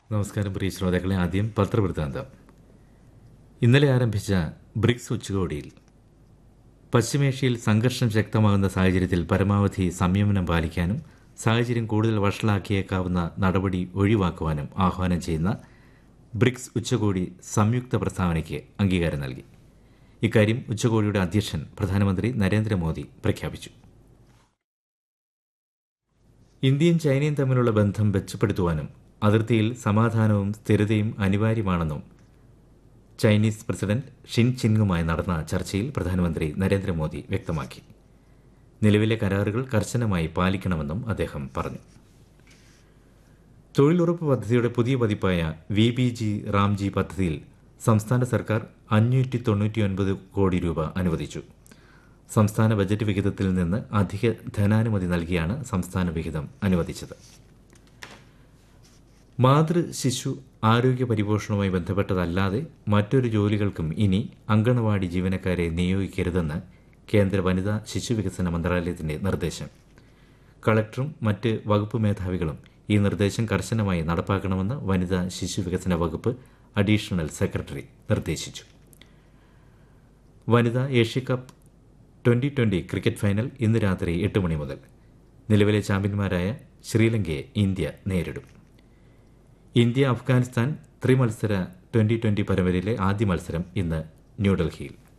നമസ്കാരം പ്രിയ ശ്രോതാക്കളെ ആദ്യം പത്രവൃത്താന്തം ഇന്നലെ ആരംഭിച്ച ബ്രിക്സ് ഉച്ചകോടിയിൽ പശ്ചിമേഷ്യയിൽ സംഘർഷം ശക്തമാകുന്ന സാഹചര്യത്തിൽ പരമാവധി സംയമനം പാലിക്കാനും സാഹചര്യം കൂടുതൽ വഷളാക്കിയേക്കാവുന്ന നടപടി ഒഴിവാക്കുവാനും ആഹ്വാനം ചെയ്യുന്ന ബ്രിക്സ് ഉച്ചകോടി സംയുക്ത പ്രസ്താവനയ്ക്ക് അംഗീകാരം നൽകി ഇക്കാര്യം ഉച്ചകോടിയുടെ അധ്യക്ഷൻ പ്രധാനമന്ത്രി നരേന്ദ്രമോദി പ്രഖ്യാപിച്ചു ഇന്ത്യയും ചൈനയും തമ്മിലുള്ള ബന്ധം മെച്ചപ്പെടുത്തുവാനും അതിർത്തിയിൽ സമാധാനവും സ്ഥിരതയും അനിവാര്യമാണെന്നും ചൈനീസ് പ്രസിഡന്റ് ഷിൻ ചിൻഗുമായി നടന്ന ചർച്ചയിൽ പ്രധാനമന്ത്രി നരേന്ദ്രമോദി വ്യക്തമാക്കി നിലവിലെ കരാറുകൾ കർശനമായി പാലിക്കണമെന്നും അദ്ദേഹം പറഞ്ഞു തൊഴിലുറപ്പ് പദ്ധതിയുടെ പുതിയ പതിപ്പായ വി ബി ജി റാംജി പദ്ധതിയിൽ സംസ്ഥാന സർക്കാർ അഞ്ഞൂറ്റി തൊണ്ണൂറ്റിയൊൻപത് കോടി രൂപ അനുവദിച്ചു സംസ്ഥാന ബജറ്റ് വിഹിതത്തിൽ നിന്ന് അധിക ധനാനുമതി നൽകിയാണ് സംസ്ഥാന വിഹിതം അനുവദിച്ചത് മാതൃ ശിശു ആരോഗ്യ പരിപോഷണവുമായി ബന്ധപ്പെട്ടതല്ലാതെ മറ്റൊരു ജോലികൾക്കും ഇനി അങ്കണവാടി ജീവനക്കാരെ നിയോഗിക്കരുതെന്ന് കേന്ദ്ര വനിതാ ശിശു വികസന മന്ത്രാലയത്തിന്റെ നിർദ്ദേശം കളക്ടറും മറ്റ് വകുപ്പ് മേധാവികളും ഈ നിർദ്ദേശം കർശനമായി നടപ്പാക്കണമെന്ന് വനിതാ ശിശു വികസന വകുപ്പ് അഡീഷണൽ സെക്രട്ടറി നിർദ്ദേശിച്ചു വനിതാ Asia Cup twenty twenty cricket final ഇന്ന് രാത്രി എട്ട് മണി മുതൽ നിലവിലെ ചാമ്പ്യന്മാരായ ശ്രീലങ്കയെ ഇന്ത്യ നേരിടും ഇന്ത്യ അഫ്ഗാനിസ്ഥാൻ ത്രിമത്സര ട്വന്റി ട്വന്റി പരമ്പരയിലെ ആദ്യ മത്സരം ഇന്ന് ന്യൂഡൽഹിയിൽ